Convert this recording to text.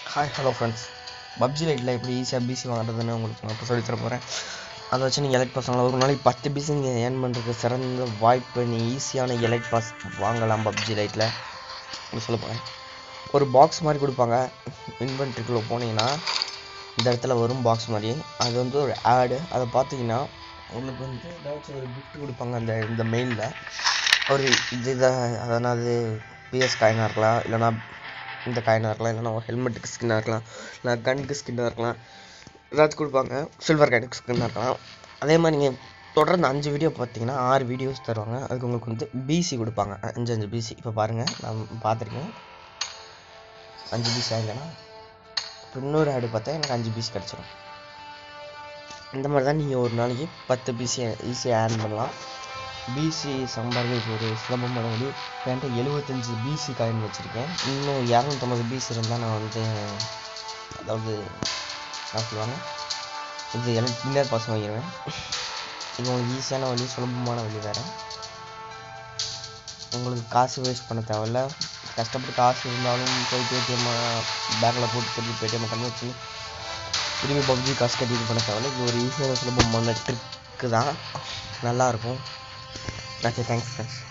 hi hello friends PUBG லைட்டில் எப்படி ஈஸியாக பிசி வாங்குறதுன்னு உங்களுக்கு நான் இப்போ சொல்லித்தர போகிறேன் அதை வச்சு நீங்கள் எலைட் பாஸ் வாங்கலாம் ஒரு நாளைக்கு பத்து பிசி நீங்கள் ஏர்ன் பண்ணுறதுக்கு சிறந்த வாய்ப்பு நீ ஈஸியான எலைட் பாஸ் வாங்கலாம் பப்ஜி லைட்டில் உங்களுக்கு சொல்ல போகிறேன் ஒரு பாக்ஸ் மாதிரி கொடுப்பாங்க இன்வென்ட்ரிக்குள்ளே போனீங்கன்னா இந்த இடத்துல வரும் பாக்ஸ் மாதிரி அது வந்து ஒரு ஆடு அதை பார்த்தீங்கன்னா உங்களுக்கு வந்து ஏதாச்சும் ஒரு கிஃப்ட் கொடுப்பாங்க அந்த இந்த மெயிலில் ஒரு இது இதை அதனால் பிஎஸ் காயினாக இருக்கலாம் இல்லைனா இந்த காயினாக இருக்கலாம் இல்லைனா ஹெல்மெட்டுக்கு ஸ்கின்னாக இருக்கலாம் இல்லை கன்னுக்கு ஸ்கின்னாக இருக்கலாம் ஏதாச்சும் கொடுப்பாங்க சில்வர் காயினுக்கு ஸ்கின்னாக இருக்கலாம் அதே மாதிரி நீங்கள் தொடர்ந்து அஞ்சு வீடியோ பார்த்தீங்கன்னா ஆறு வீடியோஸ் தருவாங்க அதுக்கு உங்களுக்கு வந்து பிசி கொடுப்பாங்க அஞ்சு அஞ்சு பிசி இப்போ பாருங்கள் நான் பார்த்துருக்கேன் அஞ்சு பிசி ஆகலைன்னா இப்போ இன்னொரு ஆடு பார்த்தா எனக்கு அஞ்சு பிசி கிடச்சிரும் இந்த மாதிரி தான் நீங்கள் ஒரு நாளைக்கு பத்து பிசி ஈஸியாக ஏர்ன் பண்ணலாம் பிசி சம்பாதிக்கிறது ஒரு சுலபமான வழி என்கிட்ட எழுபத்தஞ்சி பிசி காயின் வச்சுருக்கேன் இன்னும் இரநூத்தம்பது பிசி இருந்தால் நான் வந்து அதாவது என்ன சொல்லுவாங்க இது எனக்கு பின்னர் பாஸ் வாங்கிடுவேன் இது உங்களுக்கு ஈஸியான வழி சுலபமான வழி வேறு உங்களுக்கு காசு வேஸ்ட் பண்ண தேவையில்ல கஷ்டப்பட்டு காசு இருந்தாலும் போய் பேடிஎம் பேக்கில் போட்டு திருப்பி பேடிஎம் கன்வெர்ட் பண்ணி திரும்பி பப்ஜி காசு கட்டி இது பண்ண தேவையில்ல இது ஒரு ஈஸியான சுலபமான ட்ரிக்கு தான் நல்லாயிருக்கும் ஓகே தேங்க்ஸ் ஃப்ரெண்ட்ஸ்